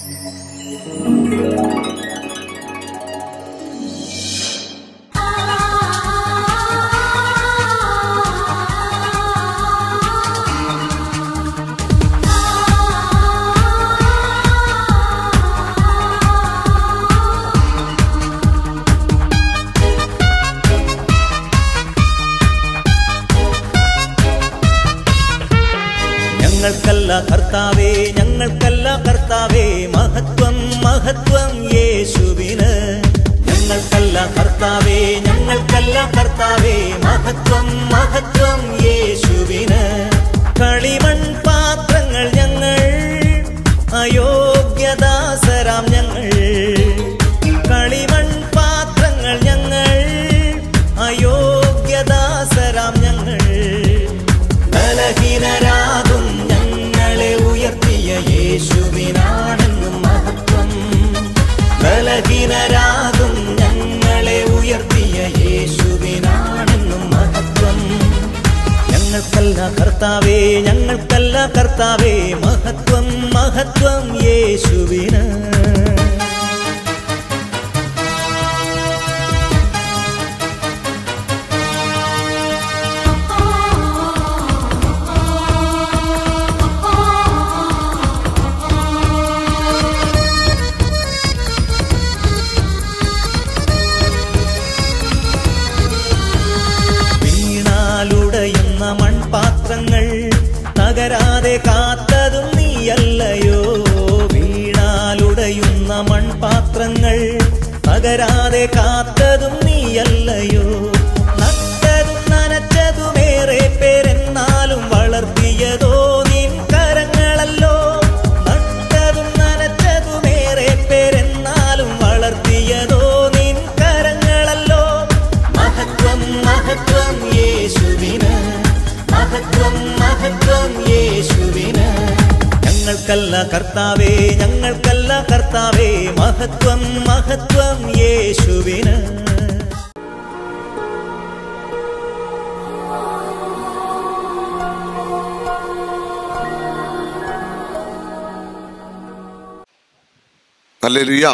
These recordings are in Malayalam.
ഞങ്ങൾക്കല്ല കർത്താവേ ഞങ്ങൾക്കല്ല കർത്താവേ മഹത്വം മഹത്വം യേശുവിന് ഞങ്ങൾക്കല്ല കർത്താവേ ഞങ്ങൾക്കല്ല കർത്താവേ മഹത്വം മഹത്വം യേശുവിന് കളിമൺ പാത്രങ്ങൾ ഞങ്ങൾ അയോഗ്യദാസരാം ഞങ്ങൾ കളിമൺ പാത്രങ്ങൾ ഞങ്ങൾ അയോഗ്യദാസരാം ഞങ്ങൾ ബലഹീനരാകും ഞങ്ങളെ ഉയർത്തിയ യേശുവിനാണെന്നും മഹത്വം ബലഹീനരാകും ഞങ്ങളെ ഉയർത്തിയ യേശുവിനാണെന്നും മഹത്വം ഞങ്ങൾക്കല്ല കർത്താവേ ഞങ്ങൾക്കല്ല കർത്താവേ മഹത്വം മഹത്വം യേശുവിന് വീണാലുടയുന്ന മൺപാത്രങ്ങൾ തകരാതെ കാത്തതും നീയല്ലയോ വീണാലുടയുന്ന മൺപാത്രങ്ങൾ തകരാതെ കാത്തതും നീയല്ലയോ നട്ടതും നനച്ചതുമേറെ പേരെന്നാലും വളർത്തിയതോ നിൻ കരങ്ങളല്ലോ നട്ടതും നനച്ചതുമേറെ പേരെന്നാലും വളർത്തിയതോ നിൻ കരങ്ങളല്ലോ മഹത്വം മഹത്വം യേശുവിന് മഹത്വം മഹത്വം യേശുവിന് ഞങ്ങൾക്കല്ല കർത്താവേ ഞങ്ങൾക്കല്ല കർത്താവേ മഹത്വം മഹത്വം യേശുവിന് ഹല്ലേലൂയ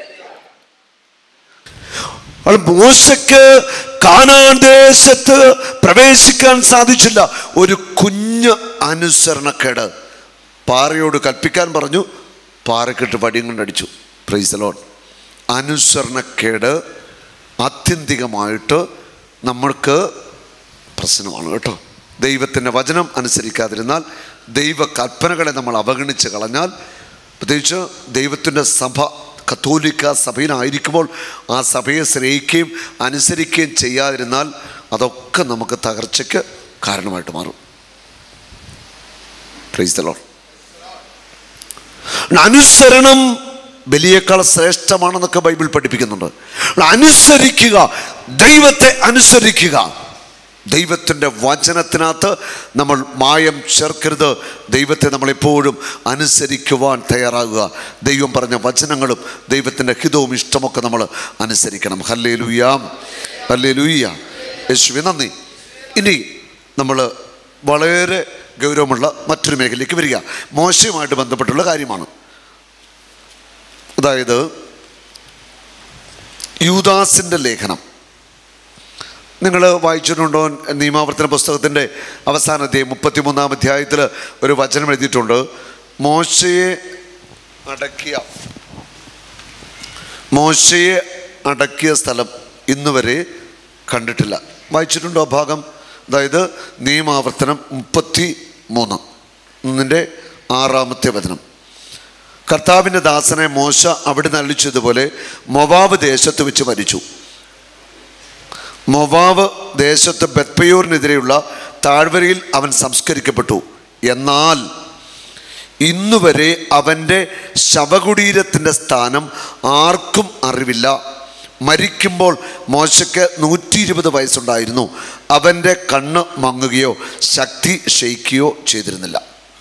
അപ്പോൾ മോശക്ക് കാണാൻ ദേശത്ത് പ്രവേശിക്കാൻ സാധിച്ചില്ല ഒരു കുഞ്ഞ് അനുസരണക്കേട് പാറയോട് കൽപ്പിക്കാൻ പറഞ്ഞു പാറക്കിട്ട് വടിയും കൊണ്ടടിച്ചു പ്രൈസലോൺ അനുസരണക്കേട് ആത്യന്തികമായിട്ട് നമ്മൾക്ക് പ്രശ്നമാണ് കേട്ടോ ദൈവത്തിൻ്റെ വചനം അനുസരിക്കാതിരുന്നാൽ ദൈവ കൽപ്പനകളെ നമ്മൾ അവഗണിച്ച് കളഞ്ഞാൽ പ്രത്യേകിച്ച് ദൈവത്തിൻ്റെ സഭ കത്തോലിക്ക സഭയിലായിരിക്കുമ്പോൾ ആ സഭയെ സ്നേഹിക്കുകയും അനുസരിക്കുകയും ചെയ്യാതിരുന്നാൽ അതൊക്കെ നമുക്ക് തകർച്ചയ്ക്ക് കാരണമായിട്ട് മാറും പ്രൈസ് ദ ലോർഡ് അനുസരണം ബലിയേക്കാൾ ശ്രേഷ്ഠമാണെന്നൊക്കെ ബൈബിൾ പഠിപ്പിക്കുന്നുണ്ട് അനുസരിക്കുക ദൈവത്തെ അനുസരിക്കുക ദൈവത്തിൻ്റെ വചനത്തിനകത്ത് നമ്മൾ മായം ചേർക്കരുത് ദൈവത്തെ നമ്മളെപ്പോഴും അനുസരിക്കുവാൻ തയ്യാറാകുക ദൈവം പറഞ്ഞ വചനങ്ങളും ദൈവത്തിൻ്റെ ഹിതവും ഇഷ്ടമൊക്കെ നമ്മൾ അനുസരിക്കണം ഹല്ലേ ലുയ്യാം ഹല്ലേ ലുയ്യ യേശുവെ നന്ദി ഇനി നമ്മൾ വളരെ ഗൗരവമുള്ള മറ്റൊരു മേഖലയിലേക്ക് വരിക മോശയുമായിട്ട് ബന്ധപ്പെട്ടുള്ള കാര്യമാണ് അതായത് യൂദാസിൻ്റെ ലേഖനം നിങ്ങൾ വായിച്ചിട്ടുണ്ടോ നിയമാവർത്തന പുസ്തകത്തിൻ്റെ അവസാന അധ്യായം മുപ്പത്തിമൂന്നാം അധ്യായത്തിൽ ഒരു വചനം എഴുതിയിട്ടുണ്ട് മോശയെ അടക്കിയ മോശയെ അടക്കിയ സ്ഥലം ഇന്നുവരെ കണ്ടിട്ടില്ല വായിച്ചിട്ടുണ്ടോ ആ ഭാഗം അതായത് നിയമാവർത്തനം മുപ്പത്തി മൂന്ന് ഒന്നിൻ്റെ ആറാമത്തെ വചനം കർത്താവിൻ്റെ ദാസനെ മോശ അവിടെ നല്ലിച്ചതുപോലെ മൊവാബ് ദേശത്ത് വെച്ച് മരിച്ചു മൊവാബ് ദേശത്ത് ബത്പയോറിനെതിരെയുള്ള താഴ്വരയിൽ അവൻ സംസ്കരിക്കപ്പെട്ടു എന്നാൽ ഇന്നുവരെ അവൻ്റെ ശവകുടീരത്തിൻ്റെ സ്ഥാനം ആർക്കും അറിവില്ല മരിക്കുമ്പോൾ മോശയ്ക്ക് നൂറ്റി ഇരുപത് വയസ്സുണ്ടായിരുന്നു അവൻ്റെ കണ്ണ് മങ്ങുകയോ ശക്തി ക്ഷയിക്കുകയോ ചെയ്തിരുന്നില്ല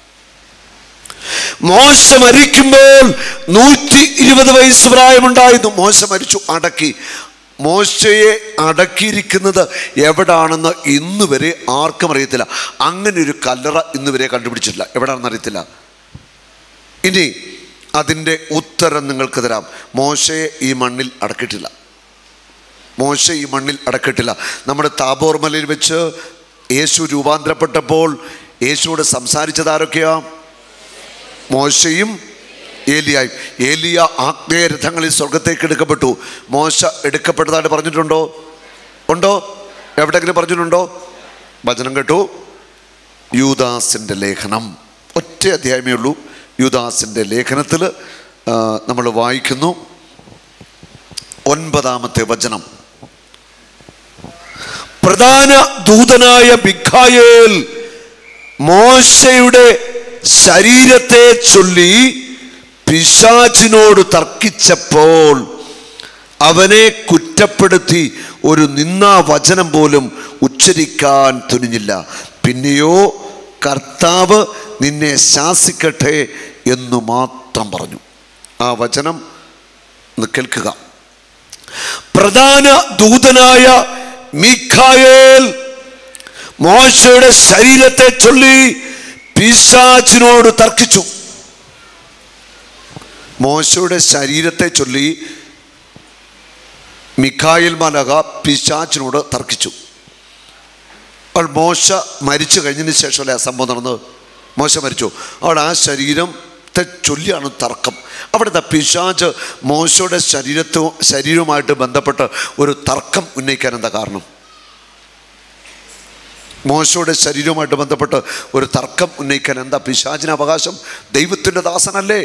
മോശ മരിക്കുമ്പോൾ നൂറ്റി ഇരുപത് വയസ്സ് പ്രായമുണ്ടായിരുന്നു മോശ മരിച്ചു അടക്കി മോശയെ അടക്കിയിരിക്കുന്നത് എവിടാണെന്ന് ഇന്ന് വരെ ആർക്കും അറിയത്തില്ല അങ്ങനെ ഒരു കല്ലറ ഇന്ന് വരെ കണ്ടുപിടിച്ചിട്ടില്ല എവിടാണെന്ന് അറിയത്തില്ല ഇനി അതിൻ്റെ ഉത്തരം നിങ്ങൾക്ക് തരാം മോശയെ ഈ മണ്ണിൽ അടക്കിയിട്ടില്ല മോശ ഈ മണ്ണിൽ അടക്കിയിട്ടില്ല നമ്മുടെ താബോർ മലയിൽ വെച്ച് യേശു രൂപാന്തരപ്പെട്ടപ്പോൾ യേശുവോട് സംസാരിച്ചത് ആരൊക്കെയാ മോശയും ഏലിയായും ഏലിയ ആഗ്നേയ രഥങ്ങളിൽ സ്വർഗത്തേക്ക് എടുക്കപ്പെട്ടു മോശ എടുക്കപ്പെട്ടതായിട്ട് പറഞ്ഞിട്ടുണ്ടോ ഉണ്ടോ എവിടെയെങ്കിലും പറഞ്ഞിട്ടുണ്ടോ വചനം കേട്ടു യൂദാസിൻ്റെ ലേഖനം ഒറ്റ അധ്യായമേ ഉള്ളൂ യൂദാസിൻ്റെ ലേഖനത്തിൽ നമ്മൾ വായിക്കുന്നു ഒൻപതാമത്തെ വചനം പ്രധാന ദൂതനായ മിഖായേൽ മോശയുടെ ശരീരത്തെ ചൊല്ലി പിശാചിനോട് തർക്കിച്ചപ്പോൾ അവനെ കുറ്റപ്പെടുത്തി ഒരു നിന്നാ വചനം പോലും ഉച്ചരിക്കാൻ തുനിഞ്ഞില്ല പിന്നെയോ കർത്താവ് നിന്നെ ശാസിക്കട്ടെ എന്ന് മാത്രം പറഞ്ഞു ആ വചനം ഒന്ന് കേൾക്കുക പ്രധാന ദൂതനായ മീഖായേൽ മോശയുടെ ശരീരത്തെ ചൊല്ലി പിശാചിനോട് തർക്കിച്ചു മോശയുടെ ശരീരത്തെ ചൊല്ലി മിഖായിൽ മലക പിശാച്ചിനോട് തർക്കിച്ചു അവൾ മോശ മരിച്ചു കഴിഞ്ഞതിന് ശേഷമല്ലേ ആ സംഭവം നടന്നത് മോശ മരിച്ചു അവൾ ആ ശരീരത്തെ ചൊല്ലിയാണ് തർക്കം അവിടുത്തെ പിശാച്ച് മോശയുടെ ശരീരത്തോ ശരീരവുമായിട്ട് ബന്ധപ്പെട്ട് ഒരു തർക്കം ഉന്നയിക്കാൻ എന്താ കാരണം മോശയുടെ ശരീരവുമായിട്ട് ബന്ധപ്പെട്ട് ഒരു തർക്കം ഉന്നയിക്കാൻ എന്താ പിശാചിന് അവകാശം ദൈവത്തിൻ്റെ ദാസനല്ലേ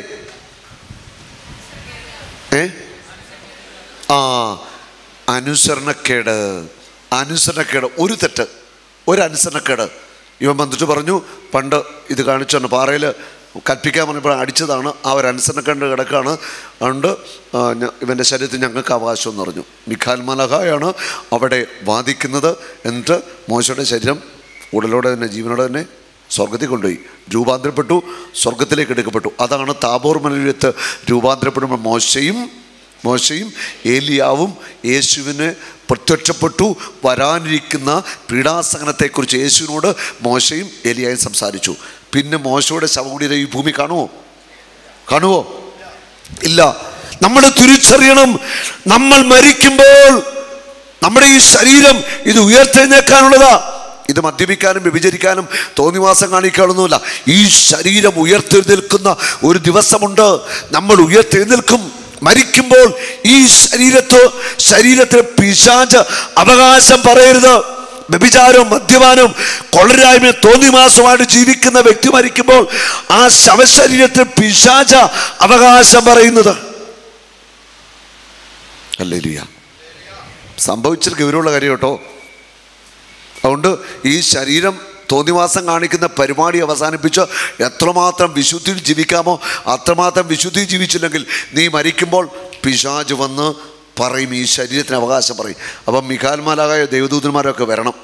ഏ ആ അനുസരണക്കേട് അനുസരണക്കേട് ഒരു തെറ്റ് ഒരു അനുസരണക്കേട് ഇവൻ വന്നിട്ട് പറഞ്ഞു പണ്ട് ഇത് കാണിച്ചാണ് പാറയിൽ കൽപ്പിക്കാൻ പറഞ്ഞപ്പോൾ അടിച്ചതാണ് ആ ഒരു അനുസരണക്കേട് കിടക്കാണ് അതുകൊണ്ട് ആ, ഞ- ഇവൻ്റെ ശരീരത്തിൽ ഞങ്ങൾക്ക് അവകാശം എന്ന് പറഞ്ഞു മിഖാൽ മലഹായാണ് അവിടെ വാദിക്കുന്നത് എന്നിട്ട് മോശയുടെ ശരീരം ഉടലോടെ തന്നെ ജീവനോടെ തന്നെ സ്വർഗത്തിൽ കൊണ്ടുപോയി രൂപാന്തരപ്പെട്ടു സ്വർഗത്തിലേക്ക് എടുക്കപ്പെട്ടു അതാണ് താബോർ മലയിലെത്ത് രൂപാന്തരപ്പെടുമ്പോൾ മോശയും മോശയും ഏലിയാവും യേശുവിന് പ്രത്യക്ഷപ്പെട്ടു വരാനിരിക്കുന്ന പീഡാസഹനത്തെക്കുറിച്ച് യേശുവിനോട് മോശയും ഏലിയായും സംസാരിച്ചു പിന്നെ മോശയുടെ ശവകുടീര ഈ ഭൂമി കാണുമോ കാണുമോ ഇല്ല നമ്മൾ തിരിച്ചറിയണം നമ്മൾ മരിക്കുമ്പോൾ നമ്മുടെ ഈ ശരീരം ഇത് ഉയർത്തെഴുന്നേക്കാനുള്ളതാ ഇത് മദ്യപിക്കാനും വ്യഭിചരിക്കാനും തോന്നിവാസം കാണിക്കാനൊന്നുമില്ല ഈ ശരീരം ഉയർത്തെഴുന്നേൽക്കുന്ന ഒരു ദിവസമുണ്ട് നമ്മൾ ഉയർത്തെഴുന്നേൽക്കും മരിക്കുമ്പോൾ ഈ ശരീരത്ത് ശരീരത്തിന് പിശാച് അവകാശം പറയരുത് വ്യഭിചാരവും മദ്യപാനവും കൊള്ളരായ്മയും തോന്നിമാസമായിട്ട് ജീവിക്കുന്ന വ്യക്തി മരിക്കുമ്പോൾ ആ ശവശരീരത്തിൽ പിശാച അവകാശം പറയുന്നത് അല്ലേലിയ സംഭവിച്ചത് ഗൗരവമുള്ള കാര്യം കേട്ടോ അതുകൊണ്ട് ഈ ശരീരം തോന്നിവാസം കാണിക്കുന്ന പരിപാടി അവസാനിപ്പിച്ച് എത്രമാത്രം വിശുദ്ധിയിൽ ജീവിക്കാമോ അത്രമാത്രം വിശുദ്ധിയിൽ ജീവിച്ചില്ലെങ്കിൽ നീ മരിക്കുമ്പോൾ പിശാജ് വന്ന് പറയും ഈ ശരീരത്തിന് അവകാശം പറയും അപ്പം മിഖാൽമാലാകായ ദൈവദൂതന്മാരൊക്കെ വരണം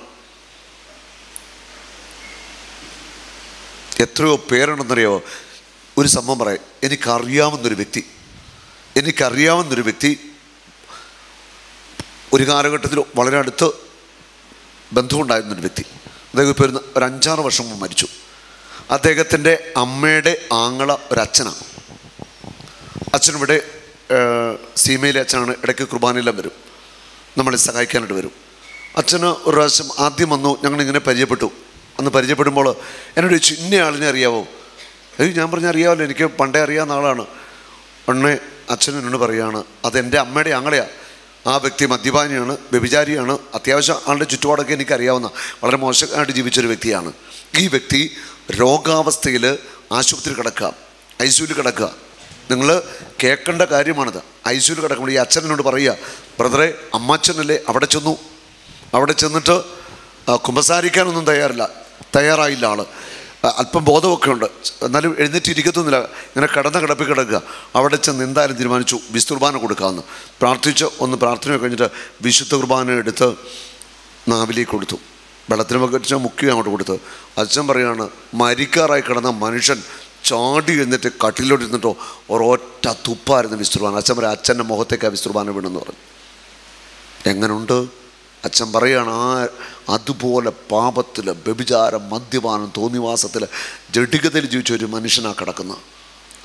എത്രയോ പേരുണ്ടെന്നറിയോ ഒരു സംഭവം പറയാം എനിക്കറിയാവുന്നൊരു വ്യക്തി എനിക്കറിയാവുന്നൊരു വ്യക്തി ഒരു കാലഘട്ടത്തിൽ വളരെ അടുത്ത് ബന്ധമുണ്ടായിരുന്നൊരു വ്യക്തി അദ്ദേഹം ഇപ്പോൾ ഒരു ഒരു അഞ്ചാറ് വർഷം മുമ്പ് മരിച്ചു അദ്ദേഹത്തിൻ്റെ അമ്മയുടെ ആങ്ങള ഒരു അച്ഛനാണ് അച്ഛനിവിടെ ഏഹ്, സീമയിലെ അച്ഛനാണ് ഇടയ്ക്ക് കുർബാനയെല്ലാം വരും നമ്മളെ സഹായിക്കാനായിട്ട് വരും അച്ഛന് ഒരു പ്രാവശ്യം ആദ്യം വന്നു ഞങ്ങളിങ്ങനെ പരിചയപ്പെട്ടു അന്ന് പരിചയപ്പെടുമ്പോൾ എന്നോട് ചോദിച്ചു ഇന്ന ആളിനെ അറിയാവോ ഏയ് ഞാൻ പറഞ്ഞ അറിയാമല്ലോ എനിക്ക് പണ്ടേ അറിയാവുന്ന ആളാണ് ഉടനെ അച്ഛൻ എന്നോട് പറയാണ് അത് എൻ്റെ അമ്മയുടെ ആങ്ങളെയാണ് ആ വ്യക്തി മദ്യപാനിയാണ് വ്യഭിചാരിയാണ് അത്യാവശ്യം ആളുടെ ചുറ്റുപാടൊക്കെ എനിക്കറിയാവുന്ന വളരെ മോശമായിട്ട് ജീവിച്ചൊരു വ്യക്തിയാണ് ഈ വ്യക്തി രോഗാവസ്ഥയിൽ ആശുപത്രി കിടക്കുക ഐ സിയുയിൽ കിടക്കുക നിങ്ങൾ കേൾക്കേണ്ട കാര്യമാണിത് ഐ സിയുയിൽ കിടക്കുമ്പോൾ ഈ അച്ഛനോട് പറയുക ബ്രദറെ അമ്മച്ചനല്ലേ അവിടെ ചെന്നു അവിടെ ചെന്നിട്ട് ആ, കുമ്പസാരിക്കാനൊന്നും തയ്യാറില്ല തയ്യാറായില്ല ആള് ആ, അല്പം ബോധമൊക്കെ ഉണ്ട് എന്നാലും എഴുന്നേറ്റ് ഇരിക്കത്തൊന്നുമില്ല ഇങ്ങനെ കിടന്ന കിടപ്പിൽ കിടക്കുക അവിടെ ചെന്ന് എന്തായാലും തീരുമാനിച്ചു വിശുദ്ധ കുർബാന കൊടുക്കാമെന്ന് പ്രാർത്ഥിച്ച് ഒന്ന് പ്രാർത്ഥന കഴിഞ്ഞിട്ട് വിശുദ്ധ കുർബാന എടുത്ത് നാവിലേക്ക് കൊടുത്തു വെള്ളത്തിന് വെച്ച് മുക്കി അങ്ങോട്ട് കൊടുത്ത് അച്ഛൻ പറയാണ് മരിക്കാറായി കിടന്ന മനുഷ്യൻ ചാടി എന്നിട്ട് കട്ടിലോട്ട് ഇരുന്നിട്ടോ ഒരൊറ്റ തുപ്പായിരുന്നു വിസ്തുർബാന അച്ഛൻ പറയാം അച്ഛൻ്റെ മുഖത്തേക്ക് ആ വിസ്തുർബാന വീണെന്ന് പറഞ്ഞു എങ്ങനുണ്ട് അച്ഛൻ പറയാണ് ആ അതുപോലെ പാപത്തിൽ വ്യഭിചാരം മദ്യപാനം തോന്നിവാസത്തിൽ ജഡികതയിൽ ജീവിച്ച ഒരു മനുഷ്യനാ കിടക്കുന്നത്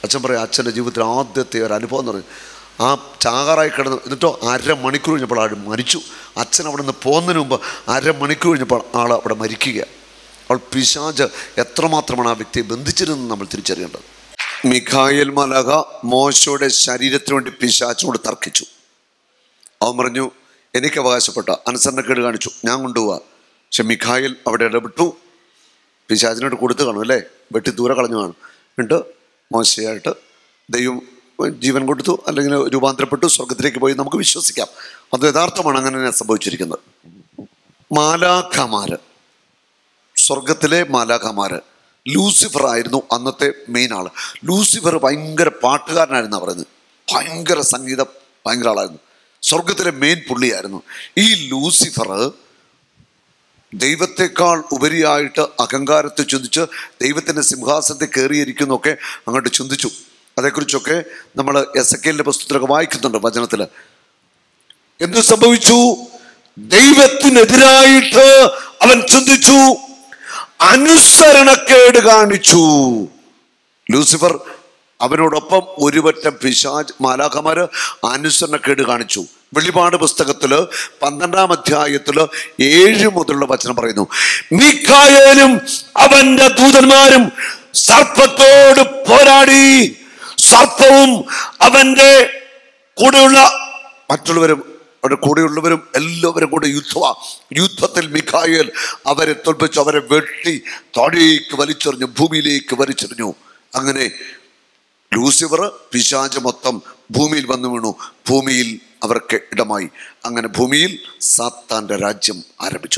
അച്ഛൻ പറയും അച്ഛൻ്റെ ജീവിതത്തിൽ ആദ്യത്തെ ഒരു അനുഭവം എന്ന് പറയും ആ ചാകാറായി കിടന്ന് എന്നിട്ടോ അരമണിക്കൂർ കഴിഞ്ഞപ്പോൾ ആൾ മരിച്ചു അച്ഛൻ അവിടെ നിന്ന് പോകുന്നതിന് മുമ്പ് അരമണിക്കൂർ കഴിഞ്ഞപ്പോൾ ആൾ അവിടെ മരിക്കുക അവൾ പിശാജ് എത്രമാത്രമാണ് ആ വ്യക്തിയെ ബന്ധിച്ചിരുന്നത് നമ്മൾ തിരിച്ചറിയേണ്ടത് മിഖായൽ മലക മോശയുടെ ശരീരത്തിന് വേണ്ടി പിശാച്ചിനോട് തർക്കിച്ചു അവൻ പറഞ്ഞു എനിക്ക് അവകാശപ്പെട്ട അനുസരണക്കേട് കാണിച്ചു ഞാൻ കൊണ്ടുപോവാ പക്ഷെ മിഖായിൽ അവിടെ ഇടപെട്ടു പിശാചിനോട് കൊടുത്തു കാണും അല്ലേ വെട്ടി ദൂരെ കളഞ്ഞു കാണും എന്നിട്ട് മോശയായിട്ട് ദൈവം ജീവൻ കൊടുത്തു അല്ലെങ്കിൽ രൂപാന്തരപ്പെട്ടു സ്വർഗത്തിലേക്ക് പോയി നമുക്ക് വിശ്വസിക്കാം അത് യഥാർത്ഥമാണ് അങ്ങനെ തന്നെ സംഭവിച്ചിരിക്കുന്നത് മാലാഖമാര് സ്വർഗത്തിലെ മാലാഖമാര് ലൂസിഫർ ആയിരുന്നു അന്നത്തെ മെയിൻ ആള് ലൂസിഫർ ഭയങ്കര പാട്ടുകാരനായിരുന്നു പറയുന്നത് ഭയങ്കര സംഗീതം ഭയങ്കര ആളായിരുന്നു സ്വർഗത്തിലെ മെയിൻ പുള്ളിയായിരുന്നു ഈ ലൂസിഫർ ദൈവത്തെക്കാൾ ഉപരിയായിട്ട് അഹങ്കാരത്തെ ചിന്തിച്ച് ദൈവത്തിൻ്റെ സിംഹാസനത്തിൽ കയറിയിരിക്കുന്നൊക്കെ അങ്ങോട്ട് ചിന്തിച്ചു അതേക്കുറിച്ചൊക്കെ നമ്മൾ എസ് എ കെല്ലിൻ്റെ പുസ്തകത്തിലൊക്കെ വായിക്കുന്നുണ്ട് വചനത്തിൽ എന്ത് സംഭവിച്ചു ദൈവത്തിനെതിരായിട്ട് അവൻ ചിന്തിച്ചു അനുസരണക്കേട് കാണിച്ചു ലൂസിഫർ അവനോടൊപ്പം ഒരുപറ്റം പിശാജ് മാലാഖമാര് അനുസരണക്കേട് കാണിച്ചു വെളിപാട് പുസ്തകത്തില് പന്ത്രണ്ടാം അധ്യായത്തില് ഏഴ് മുതലുള്ള വചനം പറയുന്നു മിക്കായേലും അവന്റെ ദൂതന്മാരും സർപ്പത്തോട് പോരാടി സർപ്പവും അവന്റെ കൂടെയുള്ള മറ്റുള്ളവരും അവരുടെ കൂടെയുള്ളവരും എല്ലാവരും കൂടെ യുദ്ധമാ യുദ്ധത്തിൽ മിഖായേൽ അവരെ തോൽപ്പിച്ചു അവരെ വെട്ടി താഴേക്ക് വലിച്ചെറിഞ്ഞു ഭൂമിയിലേക്ക് വലിച്ചെറിഞ്ഞു അങ്ങനെ ലൂസിഫർ പിശാച മൊത്തം ഭൂമിയിൽ വന്നു വീണു ഭൂമിയിൽ അവർക്ക് ഇടമായി അങ്ങനെ ഭൂമിയിൽ സാത്താന്റെ രാജ്യം ആരംഭിച്ചു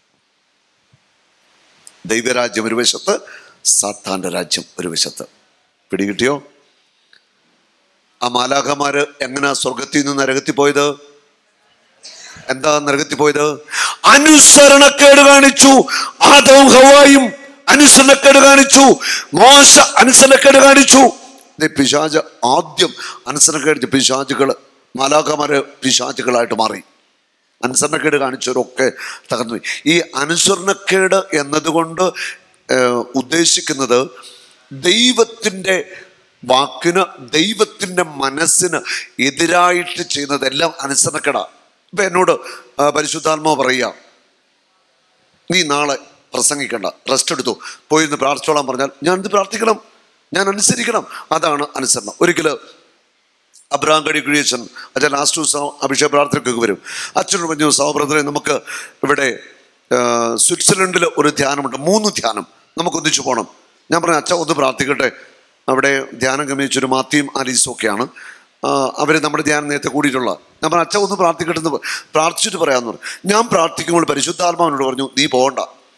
ദൈവരാജ്യം ഒരു വശത്ത് സാത്താന്റെ രാജ്യം ഒരു വശത്ത് പിടികിട്ടിയോ ആ മാലാഖമാര് എങ്ങനെയാ സ്വർഗത്തിൽ നിന്ന് നരകത്തിൽ പോയത് എന്താ നരകത്തിൽ പോയത് അനുസരണക്കേട് കാണിച്ചു ആദവും ഹവായും അനുസരണക്കേട് കാണിച്ചു മോശ അനുസരണക്കേട് കാണിച്ചു ദേ പിശാജ് ആദ്യം അനുസരണക്കേട് പിശാചുകള് മാലാഖമാര് പിശാചുകളായിട്ട് മാറി അനുസരണക്കേട് കാണിച്ചവരൊക്കെ തകർന്നു പോയി. ഈ അനുസരണക്കേട് എന്നതുകൊണ്ട് ഏഹ്, ഉദ്ദേശിക്കുന്നത് ദൈവത്തിൻ്റെ വാക്കിന് ദൈവത്തിൻ്റെ മനസ്സിന് എതിരായിട്ട് ചെയ്യുന്നതെല്ലാം അനുസരണക്കേടാ ഇപ്പൊ എന്നോട് ആ, പരിശുദ്ധാത്മാവ് പറയുക നീ നാളെ പ്രസംഗിക്കണ്ട റെസ്റ്റ് എടുത്തു പോയി ഇന്ന് പ്രാർത്ഥിച്ചോളാൻ പറഞ്ഞാൽ ഞാൻ ഇത് പ്രാർത്ഥിക്കണം ഞാൻ അനുസരിക്കണം അതാണ് അനുസരണം ഒരിക്കൽ അബ്രാം കടി കുഴിയച്ചൻ അച്ഛൻ ലാസ്റ്റ് ദിവസം അഭിഷേക പ്രാർത്ഥനയ്ക്കൊക്കെ വരും അച്ഛനോട് പറഞ്ഞു സഹോദരനെ നമുക്ക് ഇവിടെ ആ, സ്വിറ്റ്സർലൻഡിൽ ഒരു ധ്യാനമുണ്ട് മൂന്ന് ധ്യാനം നമുക്ക് ഒന്നിച്ചു പോകണം ഞാൻ പറഞ്ഞു അച്ഛൻ ഒന്ന് പ്രാർത്ഥിക്കട്ടെ അവിടെ ധ്യാനം ഗമിച്ചൊരു മാത്തിയും ആലീസും ഒക്കെയാണ് അവർ നമ്മുടെ ധ്യാനം നേരത്തെ കൂടിയിട്ടുള്ള ഞാൻ പറഞ്ഞു അച്ഛൻ ഒന്ന് പ്രാർത്ഥിക്കട്ടെ എന്ന് പ്രാർത്ഥിച്ചിട്ട് പറയാമെന്ന് പറഞ്ഞു ഞാൻ പ്രാർത്ഥിക്കുമ്പോൾ പരിശുദ്ധാത്മാവിനോട് പറഞ്ഞു നീ പോകണ്ട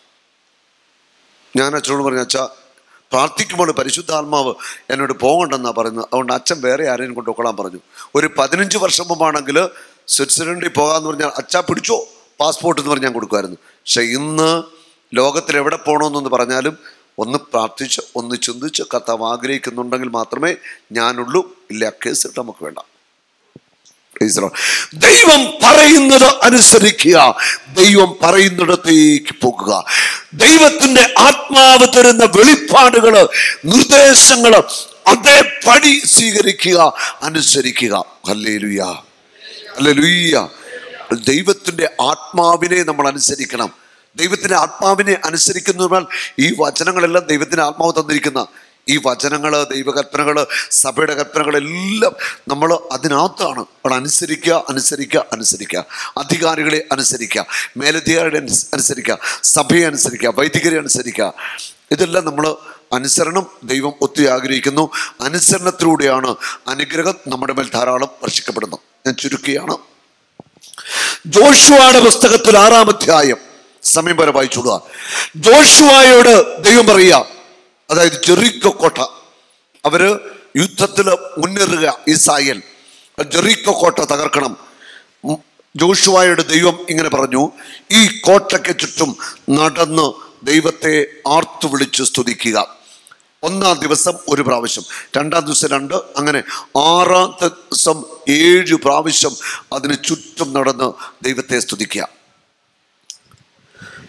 ഞാൻ അച്ഛനോട് പറഞ്ഞു അച്ഛ പ്രാർത്ഥിക്കുമ്പോൾ പരിശുദ്ധാത്മാവ് എന്നോട് പോകണ്ടെന്നാ പറയുന്നത് അതുകൊണ്ട് അച്ഛൻ വേറെ ആരെയും കൊണ്ടുപോകാൻ പറഞ്ഞു ഒരു പതിനഞ്ച് വർഷം മുമ്പാണെങ്കിൽ സ്വിറ്റ്സർലൻഡിൽ പോകാമെന്ന് പറഞ്ഞാൽ അച്ഛ പിടിച്ചോ പാസ്പോർട്ട് എന്ന് പറഞ്ഞ് ഞാൻ കൊടുക്കുമായിരുന്നു പക്ഷെ ഇന്ന് ലോകത്തിൽ എവിടെ പോകണമെന്നൊന്ന് പറഞ്ഞാലും ഒന്ന് പ്രാർത്ഥിച്ച് ഒന്ന് ചിന്തിച്ച് കർത്താവ് ആഗ്രഹിക്കുന്നുണ്ടെങ്കിൽ മാത്രമേ ഞാനുള്ളൂ ഇല്ല കേസ് നമുക്ക് വേണ്ട Praise the Lord. ദൈവം പറയുന്നത് അനുസരിക്കുക ദൈവം പറയുന്നിടത്തേക്ക് പോകുക ദൈവത്തിന്റെ ആത്മാവ് തരുന്ന വെളിപ്പാടുകള് നിർദ്ദേശങ്ങള് അതേപടി സ്വീകരിക്കുക അനുസരിക്കുക ഹല്ലേലൂയ ഹല്ലേലൂയ ദൈവത്തിന്റെ ആത്മാവിനെ നമ്മൾ അനുസരിക്കണം ദൈവത്തിന്റെ ആത്മാവിനെ അനുസരിക്കുന്നതിനാൽ ഈ വചനങ്ങളെല്ലാം ദൈവത്തിന്റെ ആത്മാവ് തന്നിരിക്കുന്ന ഈ വചനങ്ങള് ദൈവകൽപ്പനകള് സഭയുടെ കൽപ്പനകളെല്ലാം നമ്മൾ അതിനകത്താണ് അവിടെ അനുസരിക്കുക അനുസരിക്കുക അനുസരിക്കുക അധികാരികളെ അനുസരിക്കുക മേലധികാരികളെ അനുസ്- അനുസരിക്കുക സഭയെ അനുസരിക്കുക വൈദികരെ അനുസരിക്കുക ഇതെല്ലാം നമ്മൾ അനുസരണം ദൈവം ഒത്തിരി ആഗ്രഹിക്കുന്നു അനുസരണത്തിലൂടെയാണ് അനുഗ്രഹം നമ്മുടെ മേൽ ധാരാളം വർഷിക്കപ്പെടുന്നു ഞാൻ ചുരുക്കിയാണ് ജോഷുവയുടെ പുസ്തകത്തിൽ ആറാം അധ്യായം സമയം വരെ വായിച്ചോളുക ജോഷുവായോട് ദൈവം പറയുക അതായത് ജെറിക്കോ കോട്ട അവര് യുദ്ധത്തിൽ മുന്നേറുക ഇസ്രായേൽ ജെറിക്കോ കോട്ട തകർക്കണം ഉം, ജോഷുവായോട് ദൈവം ഇങ്ങനെ പറഞ്ഞു ഈ കോട്ടയ്ക്ക് ചുറ്റും നടന്ന് ദൈവത്തെ ആർത്തു വിളിച്ച് സ്തുതിക്കുക ഒന്നാം ദിവസം ഒരു പ്രാവശ്യം രണ്ടാം ദിവസം രണ്ട് അങ്ങനെ ആറാം ദിവസം ഏഴ് പ്രാവശ്യം അതിന് ചുറ്റും നടന്ന് ദൈവത്തെ സ്തുതിക്കുക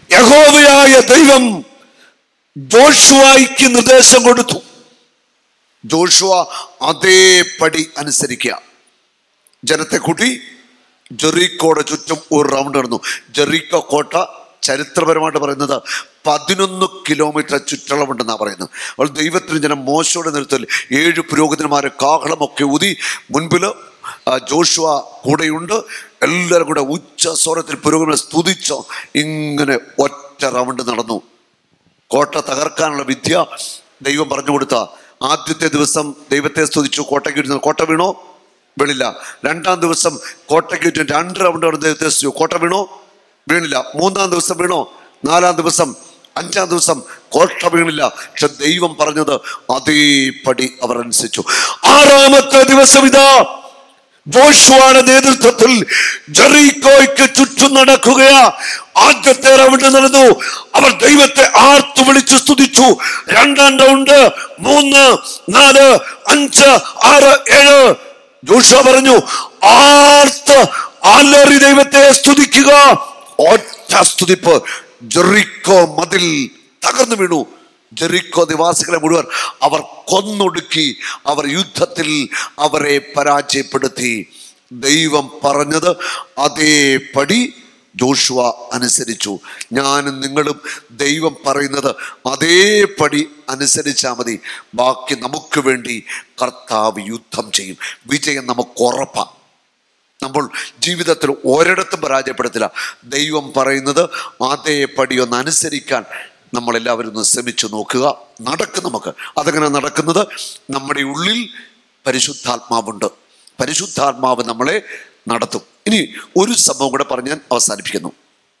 യഹോവയായ ദൈവം ജോഷുവായിക്ക് നിർദ്ദേശം കൊടുത്തു ജോഷുവ അതേപടി അനുസരിക്കുക ജനത്തെ കൂട്ടി ജെറീക്കോടെ ചുറ്റും ഒരു റൗണ്ട് നടന്നു ജെറീക്കോ കോട്ട ചരിത്രപരമായിട്ട് പറയുന്നത് പതിനൊന്ന് കിലോമീറ്റർ ചുറ്റളവുണ്ടെന്നാണ് പറയുന്നത് അപ്പോൾ ദൈവത്തിന് ജനം മോശയുടെ നേതൃത്വത്തിൽ ഏഴ് പുരോഹിതന്മാരെ കാഹളമൊക്കെ ഊതി മുൻപിൽ ആ, ജോഷുവ കൂടെയുണ്ട് എല്ലാവരും കൂടെ ഉച്ച സ്വരത്തിൽ പുരോഗമനം സ്തുതിച്ചോ ഇങ്ങനെ ഒറ്റ റൗണ്ട് നടന്നു കോട്ട തകർക്കാനുള്ള വിദ്യ ദൈവം പറഞ്ഞു കൊടുത്ത ആദ്യത്തെ ദിവസം ദൈവത്തെ സ്തുതിച്ചു കോട്ടയ്ക്ക് ഇരുന്നു കോട്ട വീണോ വീണില്ല രണ്ടാം ദിവസം കോട്ടയ്ക്ക് ചുറ്റും രണ്ട് റൗണ്ട് അവിടെ ദൈവത്തെ സ്തുതിച്ചു കോട്ട വീണോ വീണില്ല മൂന്നാം ദിവസം വീണോ നാലാം ദിവസം അഞ്ചാം ദിവസം കോട്ട വീണില്ല പക്ഷെ ദൈവം പറഞ്ഞത് അതേപടി അവർ അനുസരിച്ചു ആറാമത്തെ ദിവസം ഇതാ ജോഷുവയുടെ നേതൃത്വത്തിൽ ജെറീക്കോയ്ക്ക് ചുറ്റും നടക്കുകയാ ആദ്യത്തെ റൗണ്ട് നടന്നു അവർ ദൈവത്തെ ആർത്തു വിളിച്ചു സ്തുതിച്ചു രണ്ടാം റൗണ്ട് മൂന്ന് നാല് അഞ്ച് ആറ് ഏഴ് ജോഷുവ പറഞ്ഞു ആർത്ത് അലറി ദൈവത്തെ സ്തുതിക്കുക ഒറ്റ സ്തുതിപ്പ് ജെറിക്കോ മതിൽ തകർന്നു വീണു ജെറിക്കോ നിവാസികളെ മുഴുവൻ അവർ കൊന്നൊടുക്കി അവർ യുദ്ധത്തിൽ അവരെ പരാജയപ്പെടുത്തി ദൈവം പറഞ്ഞത് അതേപടി ജോഷുവ അനുസരിച്ചു ഞാനും നിങ്ങളും ദൈവം പറയുന്നത് അതേപടി അനുസരിച്ചാൽ മതി ബാക്കി നമുക്ക് വേണ്ടി കർത്താവ് യുദ്ധം ചെയ്യും വിജയം നമുക്ക് ഉറപ്പാണ് നമ്മൾ ജീവിതത്തിൽ ഒരിടത്തും പരാജയപ്പെടത്തില്ല ദൈവം പറയുന്നത് അതേപടി ഒന്ന് അനുസരിക്കാൻ നമ്മളെല്ലാവരും ഒന്ന് ശ്രമിച്ചു നോക്കുക നടക്കും നമുക്ക് അതെങ്ങനെ നടക്കുന്നത് നമ്മുടെ ഉള്ളിൽ പരിശുദ്ധാത്മാവുണ്ട് പരിശുദ്ധാത്മാവ് നമ്മളെ നടത്തും ഇനി ഒരു സംഭവം കൂടെ പറഞ്ഞ് ഞാൻ അവസാനിപ്പിക്കുന്നു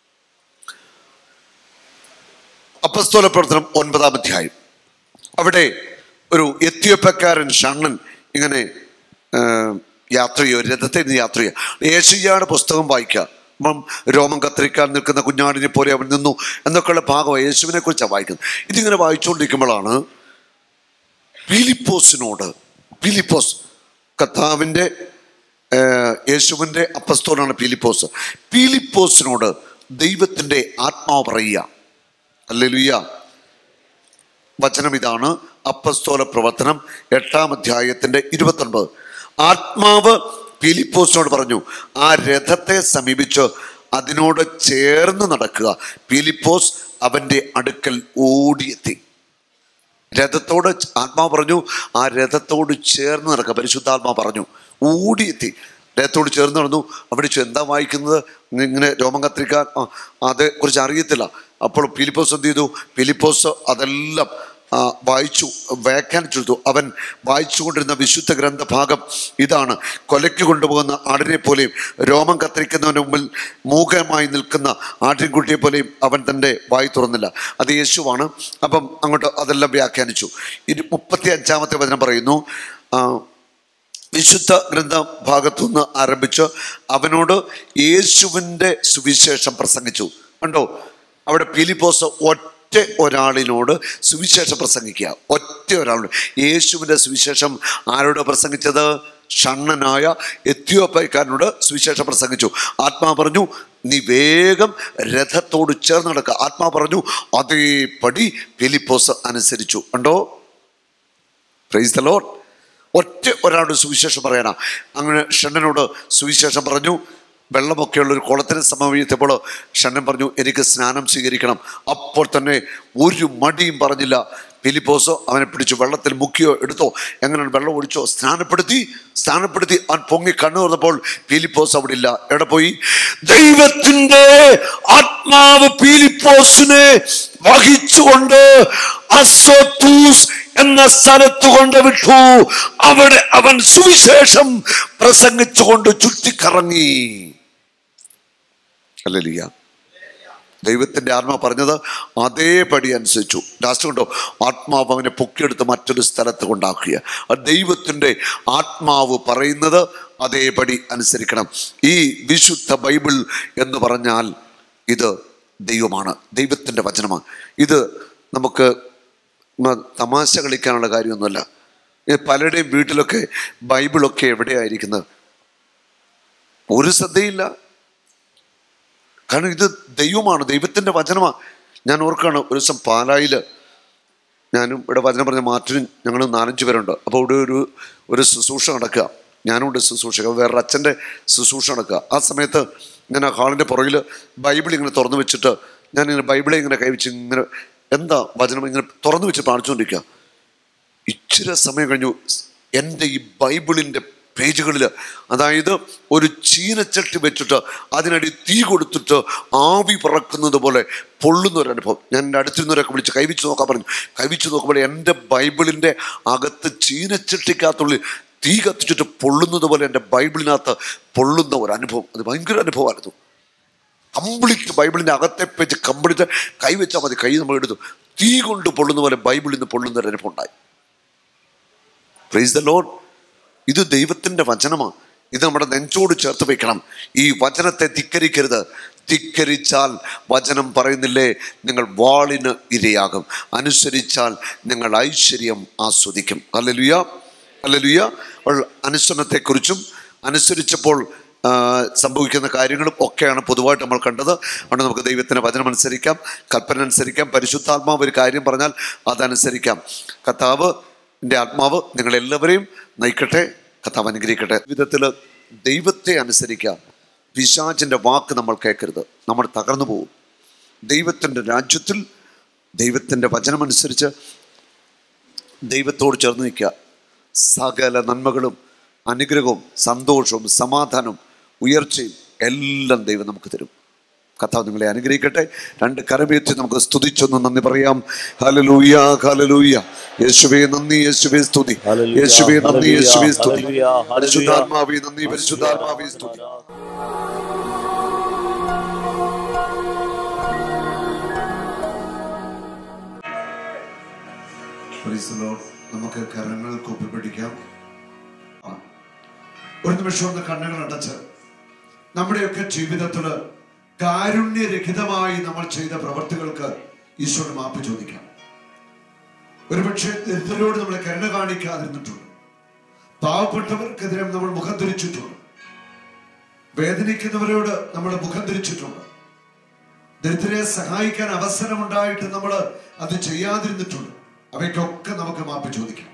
അപ്പസ്തോല പ്രവർത്തനം ഒൻപതാം അധ്യായം അവിടെ ഒരു എത്യോപ്യക്കാരൻ ഷണ്ണൻ ഇങ്ങനെ ആ, യാത്ര ചെയ്യുക ഒരു രഥത്തിൽ നിന്ന് യാത്ര ചെയ്യുക ഏഷ്യയുടെ പുസ്തകം വായിക്കുക അപ്പം രോമം കത്തിരിക്കാൻ നിൽക്കുന്ന കുഞ്ഞാടിനെ പോലെ അവൻ നിന്നു എന്നൊക്കെയുള്ള ഭാഗം യേശുവിനെ കുറിച്ചാണ് വായിക്കുന്നത് ഇതിങ്ങനെ വായിച്ചുകൊണ്ടിരിക്കുമ്പോഴാണ് ഫിലിപ്പോസിനോട് ഫിലിപ്പോസ് കർത്താവിൻ്റെ ഏർ, യേശുവിൻ്റെ അപ്പസ്തോലാണ് ഫിലിപ്പോസ് ഫിലിപ്പോസിനോട് ദൈവത്തിൻ്റെ ആത്മാവ് പറയുക അല്ലെലുയ്യ വചനം ഇതാണ് അപ്പസ്തോല പ്രവർത്തനം എട്ടാം അധ്യായത്തിന്റെ ഇരുപത്തൊൻപത് ആത്മാവ് ഫിലിപ്പോസിനോട് പറഞ്ഞു ആ രഥത്തെ സമീപിച്ച് അതിനോട് ചേർന്ന് നടക്കുക ഫിലിപ്പോസ് അവന്റെ അടുക്കൽ ഓടിയെത്തി രഥത്തോട് ആത്മാവ് പറഞ്ഞു ആ രഥത്തോട് ചേർന്ന് നടക്കുക പരിശുദ്ധാത്മാ പറഞ്ഞു ഓടിയെത്തി രഥത്തോട് ചേർന്ന് നടന്നു അവിടെ ചോ എന്താ വായിക്കുന്നത് ഇങ്ങനെ രോമം കത്തിരിക്കാൻ ആ, അതേക്കുറിച്ച് അറിയത്തില്ല അപ്പോൾ ഫിലിപ്പോസ് എന്ത് ചെയ്തു ഫിലിപ്പോസ് അതെല്ലാം ആ, വായിച്ചു വ്യാഖ്യാനിച്ചെടുത്തു അവൻ വായിച്ചുകൊണ്ടിരുന്ന വിശുദ്ധ ഗ്രന്ഥഭാഗം ഇതാണ് കൊലയ്ക്ക് കൊണ്ടുപോകുന്ന ആടിനെ പോലെയും രോമം കത്തിരിക്കുന്നവന് മുമ്പിൽ മൂകമായി നിൽക്കുന്ന ആട്ടിൻകുട്ടിയെ പോലെയും അവൻ തൻ്റെ വായി തുറന്നില്ല അത് യേശുവാണ് അപ്പം അങ്ങോട്ട് അതെല്ലാം വ്യാഖ്യാനിച്ചു ഇരു മുപ്പത്തി അഞ്ചാമത്തെ വചനം പറയുന്നു ആ, വിശുദ്ധ ഗ്രന്ഥ ഭാഗത്തുനിന്ന് ആരംഭിച്ച് അവനോട് യേശുവിൻ്റെ സുവിശേഷം പ്രസംഗിച്ചു കണ്ടോ അവിടെ ഫിലിപ്പോസ് ഒറ്റ ഒരാളിനോട് സുവിശേഷം പ്രസംഗിക്കുക ഒറ്റ ഒരാളോട് യേശുവിൻ്റെ സുവിശേഷം ആരോട് പ്രസംഗിച്ചത് ഷണ്ണനായ എത്യോപ്യക്കാരനോട് സുവിശേഷം പ്രസംഗിച്ചു ആത്മാ പറഞ്ഞു നീ വേഗം രഥത്തോട് ചേർന്ന് നടക്കുക ആത്മാ പറഞ്ഞു അതേപടി ഫിലിപ്പോസ് അനുസരിച്ചു കണ്ടോ പ്രൈസ് ദ ലോഡ് ഒറ്റ ഒരാളുടെ സുവിശേഷം പറയണം അങ്ങനെ ഷണ്ണനോട് സുവിശേഷം പറഞ്ഞു വെള്ളമൊക്കെയുള്ള ഒരു കുളത്തിന് സമീപത്തപ്പോൾ ഷണ്ണൻ പറഞ്ഞു എനിക്ക് സ്നാനം സ്വീകരിക്കണം അപ്പോൾ തന്നെ ഒരു മടിയും പറഞ്ഞില്ല ഫിലിപ്പോസോ അവനെ പിടിച്ചു വെള്ളത്തിൽ മുക്കിയോ എടുത്തോ എങ്ങനെ വെള്ളം ഒഴിച്ചോ സ്നാനപ്പെടുത്തി സ്നാനപ്പെടുത്തി അവൻ പൊങ്ങി കണ്ണു തുറന്നപ്പോൾ ഫിലിപ്പോസ് അവിടെ ഇല്ല എവിടെ പോയി ദൈവത്തിന്റെ ആത്മാവ് ഫിലിപ്പോസിനെ വഹിച്ചുകൊണ്ട് അസോത്തൂസ് എന്ന സ്ഥലത്ത് കൊണ്ട് വിട്ടു അവിടെ അവൻ സുവിശേഷം പ്രസംഗിച്ചുകൊണ്ട് ചുറ്റിക്കറങ്ങി അല്ലല്ല ദൈവത്തിന്റെ ആത്മാവ് പറഞ്ഞത് അതേപടി അനുസരിച്ചു ലാസ്റ്റ് കൊണ്ടോ ആത്മാവ് അവനെ പൊക്കിയെടുത്ത് മറ്റൊരു സ്ഥലത്ത് കൊണ്ടാക്കുക ആ ദൈവത്തിന്റെ ആത്മാവ് പറയുന്നത് അതേപടി അനുസരിക്കണം ഈ വിശുദ്ധ ബൈബിൾ എന്ന് പറഞ്ഞാൽ ഇത് ദൈവമാണ് ദൈവത്തിന്റെ വചനമാണ് ഇത് നമുക്ക് മ- തമാശ കളിക്കാനുള്ള കാര്യമൊന്നുമല്ല ഇത് പലരുടെയും വീട്ടിലൊക്കെ ബൈബിളൊക്കെ എവിടെയായിരിക്കുന്നത് ഒരു ശ്രദ്ധയില്ല കാരണം ഇത് ദൈവമാണ് ദൈവത്തിൻ്റെ വചനമാണ് ഞാൻ ഓർക്കാണ് ഒരു ദിവസം പാലായിൽ ഞാനും ഇവിടെ വചനം പറഞ്ഞ മാറ്റിനും ഞങ്ങൾ നാലഞ്ച് പേരുണ്ട് അപ്പോൾ ഇവിടെ ഒരു ഒരു ശുശ്രൂഷ നടക്കുക ഞാനും ഉണ്ട് ശുശ്രൂഷ വേറൊരു അച്ഛൻ്റെ ശുശ്രൂഷ നടക്കുക ആ സമയത്ത് ഞാൻ ആ ഹാളിൻ്റെ പുറകിൽ ബൈബിൾ ഇങ്ങനെ തുറന്നു വെച്ചിട്ട് ഞാനിങ്ങനെ ബൈബിളെ ഇങ്ങനെ കൈവച്ച് ഇങ്ങനെ എന്താ വചനം ഇങ്ങനെ തുറന്നു വെച്ച് കാണിച്ചുകൊണ്ടിരിക്കുക ഇച്ചിരി സമയം കഴിഞ്ഞു എൻ്റെ ഈ ബൈബിളിൻ്റെ പേജുകളിൽ അതായത് ഒരു ചീനച്ചട്ടി വെച്ചിട്ട് അതിനടി തീ കൊടുത്തിട്ട് ആവി പറക്കുന്നത് പോലെ പൊള്ളുന്ന ഒരു അനുഭവം ഞാൻ എൻ്റെ അടുത്തിരുന്നവരൊക്കെ വിളിച്ച് കൈവച്ച് നോക്കാൻ പറഞ്ഞു കൈവച്ച് നോക്കുമ്പോൾ എൻ്റെ ബൈബിളിൻ്റെ അകത്ത് ചീനച്ചട്ടിക്കകത്തുള്ളിൽ തീ കത്തിച്ചിട്ട് പൊള്ളുന്നത് പോലെ എൻ്റെ ബൈബിളിനകത്ത് പൊള്ളുന്ന ഒരു അനുഭവം അത് ഭയങ്കര അനുഭവമായിരുന്നു കംപ്ലീറ്റ് ബൈബിളിൻ്റെ അകത്തെ പേജ് കംപ്ലീറ്റ് കൈവച്ചാൽ മതി കൈ നമ്മൾ എടുത്തു തീ കൊണ്ട് പൊള്ളുന്ന പോലെ ബൈബിളിൽ നിന്ന് പൊള്ളുന്ന ഒരു അനുഭവം ഉണ്ടായി പ്രൈസ് ദ ലോഡ് ഇത് ദൈവത്തിൻ്റെ വചനമാണ് ഇത് നമ്മുടെ നെഞ്ചോട് ചേർത്ത് വെക്കണം ഈ വചനത്തെ ധിക്കരിക്കരുത് ധിക്കരിച്ചാൽ വചനം പറയുന്നില്ലേ നിങ്ങൾ വാളിന് ഇരയാകും അനുസരിച്ചാൽ നിങ്ങൾ ഐശ്വര്യം ആസ്വദിക്കും അല്ലലുയ അല്ലലുയ അനുസരണത്തെക്കുറിച്ചും അനുസരിച്ചപ്പോൾ ആ, സംഭവിക്കുന്ന കാര്യങ്ങളും ഒക്കെയാണ് പൊതുവായിട്ട് നമ്മൾ കണ്ടത് അതുകൊണ്ട് നമുക്ക് ദൈവത്തിൻ്റെ വചനം അനുസരിക്കാം കൽപ്പന അനുസരിക്കാം പരിശുദ്ധാത്മാവ് ഒരു കാര്യം പറഞ്ഞാൽ അതനുസരിക്കാം കർത്താവ് എൻ്റെ ആത്മാവ് നിങ്ങളെല്ലാവരെയും നയിക്കട്ടെ കർത്താവ് അനുഗ്രഹിക്കട്ടെ വിധത്തിൽ ദൈവത്തെ അനുസരിക്കുക പിശാചിൻ്റെ വാക്ക് നമ്മൾ കേൾക്കരുത് നമ്മൾ തകർന്നു പോകും ദൈവത്തിൻ്റെ രാജ്യത്തിൽ ദൈവത്തിൻ്റെ വചനമനുസരിച്ച് ദൈവത്തോട് ചേർന്ന് നിൽക്കുക സകല നന്മകളും അനുഗ്രഹവും സന്തോഷവും സമാധാനവും ഉയർച്ചയും എല്ലാം ദൈവം നമുക്ക് തരും കഥാവ് നിങ്ങളെ അനുഗ്രഹിക്കട്ടെ രണ്ട് കരമേറ്റി നമുക്ക് സ്തുതിച്ചൊന്ന് നന്ദി പറയാം ഹലലൂയ ഹലലൂയ യേശുവേ നന്ദി യേശുവേ സ്തുതി ഹല്ലേലൂയ, യേശുവേ നന്ദി യേശുവേ സ്തുതി ഹല്ലേലൂയ, ഹല്ലേലൂയ. പരിശുദ്ധാത്മാവേ നന്ദി പരിശുദ്ധാത്മാവേ സ്തുതി Praise the Lord. നമുക്ക് കരങ്ങൾ കൂപ്പിപ്പിടിക്കാം ആ. ഒരു നിമിഷം ഒന്ന് കണ്ണുകൾ അടച്ച് നമ്മുടെയൊക്കെ ജീവിതത്തില് കാരുണ്യരഹിതമായി നമ്മൾ ചെയ്ത പ്രവർത്തികൾക്ക് ഈശോയുടെ മാപ്പ് ചോദിക്കാം ഒരുപക്ഷെ ദരിദ്രരോട് നമ്മൾ കരുണ കാണിക്കാതിരുന്നിട്ടുണ്ട് പാവപ്പെട്ടവർക്കെതിരെ നമ്മൾ മുഖം തിരിച്ചിട്ടുണ്ട് വേദനിക്കുന്നവരോട് നമ്മൾ മുഖം തിരിച്ചിട്ടുണ്ട് ദരിദ്രരെ സഹായിക്കാൻ അവസരമുണ്ടായിട്ട് നമ്മൾ അത് ചെയ്യാതിരുന്നിട്ടുണ്ട് അവയ്ക്കൊക്കെ നമുക്ക് മാപ്പ് ചോദിക്കാം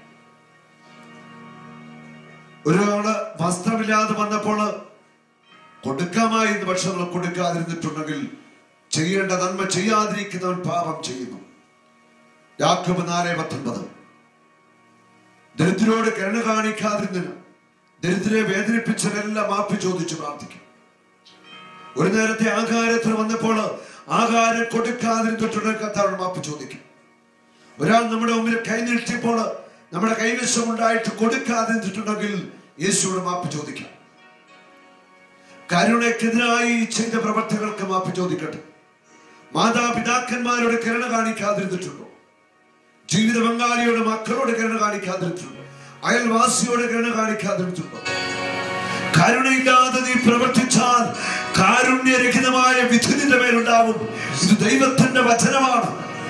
ഒരാള് വസ്ത്രമില്ലാതെ വന്നപ്പോൾ കൊടുക്കാമായിരുന്നു പക്ഷെ നമ്മൾ കൊടുക്കാതിരുന്നിട്ടുണ്ടെങ്കിൽ ചെയ്യേണ്ട നന്മ ചെയ്യാതിരിക്കുന്നവൻ പാപം ചെയ്യുന്നു യാക്കോബ് നാല് പത്തൊൻപത് ദരിദ്രരോട് കരുണ കാണിക്കാതിരുന്നതിന് ദരിദ്രരെ വേദനിപ്പിച്ചതെല്ലാം മാപ്പ് ചോദിച്ച് പ്രാർത്ഥിക്കും ഒരു നേരത്തെ ആഹാരത്തിന് വന്നപ്പോൾ ആഹാരം കൊടുക്കാതിരുന്നിട്ടുണ്ടെങ്കിൽ കർത്താവിനോട് മാപ്പ് ചോദിക്കും ഒരാൾ നമ്മുടെ മുമ്പിൽ കൈ നീട്ടിയപ്പോൾ നമ്മുടെ കൈവശം ഉണ്ടായിട്ട് കൊടുക്കാതിരുന്നിട്ടുണ്ടെങ്കിൽ യേശുவோട് മാപ്പ് ചോദിക്കാം കരുണയ്ക്കെതിരായി ചെയ്ത പ്രവർത്തികൾക്ക് മാപ്പ് ചോദിക്കട്ടെ മാതാപിതാക്കന്മാരോട് കരുണ കാണിക്കാതിരുന്നിട്ടുണ്ടോ ജീവിത പങ്കാളിയോട് മക്കളോട് കരുണ കാണിക്കാതിരുന്നിട്ടുണ്ടോ അയൽവാസിയോട് കരുണ കാണിക്കാതിരുന്നിട്ടുണ്ടോ കരുണയില്ലാതെ നീ പ്രവർത്തിച്ചാൽ കാരുണ്യരഹിതമായ വിധി നിന്റെ മേലുണ്ടാവും ഇത് ദൈവത്തിന്റെ വചനമാണ്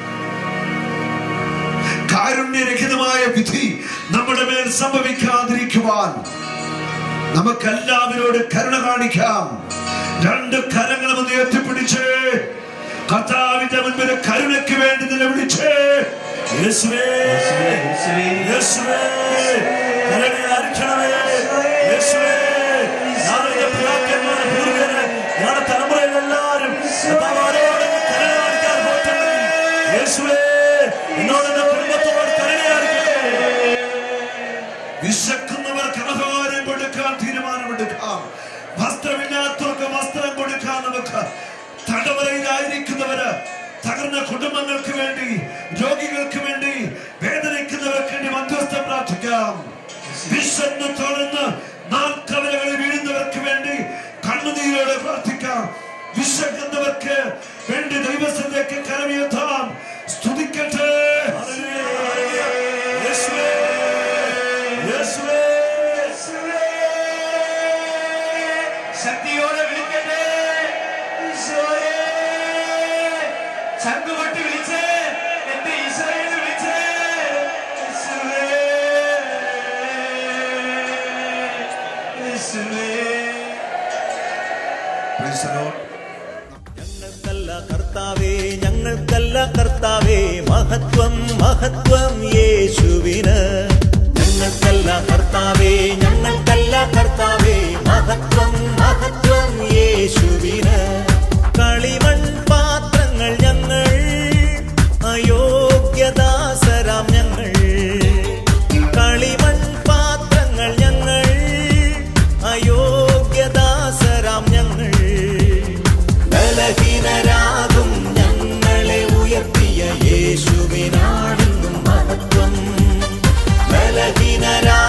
കാരുണ്യരഹിതമായ വിധി നമ്മുടെ മേൽ സംഭവിക്കാതിരിക്കുവാൻ നമുക്കെല്ലാവരോട് കരുണ കാണിക്കാം രണ്ട് കരങ്ങളും ഒന്ന് ഉയർത്തിപ്പിടിച്ച് കർത്താവിന്റെ മുൻപിൽ കരുണയ്ക്ക് വേണ്ടി നിലവിളിച്ച് യേശുവേ യേശുവേ കരുണയായിരിക്കണമേ യേശുവേ ഞങ്ങളുടെ പിതാക്കന്മാരെ പൂർവ്വികരെ ഞങ്ങളുടെ തലമുറയിലെല്ലാവരും കർത്താവാരോട് കരുണ കാണിക്കാൻ പോയിട്ടുണ്ടെങ്കിൽ യേശുവേ എന്നോട് എന്റെ കുടുംബത്തോട് കരുണയായിരിക്കണമേ വിശക്കുന്നവർക്ക് ആഹാരം കൊടുക്കാൻ തീരുമാനമെടുക്കാം വസ്ത്രമില്ലാത്തവർക്ക് വസ്ത്രം കൊടുക്കാൻ നമുക്ക് തടവറയിലായിരിക്കുന്നവര് തകർന്ന കുടുംബങ്ങൾക്ക് വേണ്ടി രോഗികൾക്ക് വേണ്ടി വേദനിക്കുന്നവർക്ക് വേണ്ടി മധ്യസ്ഥം പ്രാർത്ഥിക്കാം വിശന്ന് തുറന്ന് നാൽക്കവലകളിൽ വീഴുന്നവർക്ക് വേണ്ടി കണ്ണുനീരോടെ പ്രാർത്ഥിക്കാം വിശക്കുന്നവർക്ക് വേണ്ടി ദൈവസ്ഥലേക്ക് കരമുയർത്താം സ്തുതിക്കട്ടെ യേശുവേ യേശുവേ ശക്തിയോടെ വിളിക്കട്ടെ ഈശോയെ ചങ്കുകൊട്ടി വിളിച്ച് എന്റെ ഈശോയെ വിളിച്ച് യേശുവേ യേശുവേ Praise the Lord. ഞങ്ങൾക്കല്ല കർത്താവേ ഞങ്ങൾക്കല്ല കർത്താവേ മഹത്വം മഹത്വം യേശുവിന് ഞങ്ങൾക്കല്ല കർത്താവേ ഞങ്ങൾക്കല്ല കർത്താവേ മഹത്വം മഹത്വം യേശുവിന് കളിമൺ പാത്രങ്ങൾ ഞങ്ങൾ അയോഗ്യദാസരാം ഞങ്ങൾ കളിമൺ പാത്രങ്ങൾ ഞങ്ങൾ അയോഗ്യദാസരാം ഞങ്ങൾ ബലഹീനരാകും ഞങ്ങളെ ഉയർത്തിയ യേശുവിനാണെന്നും മഹത്വം ബലഹീനരാ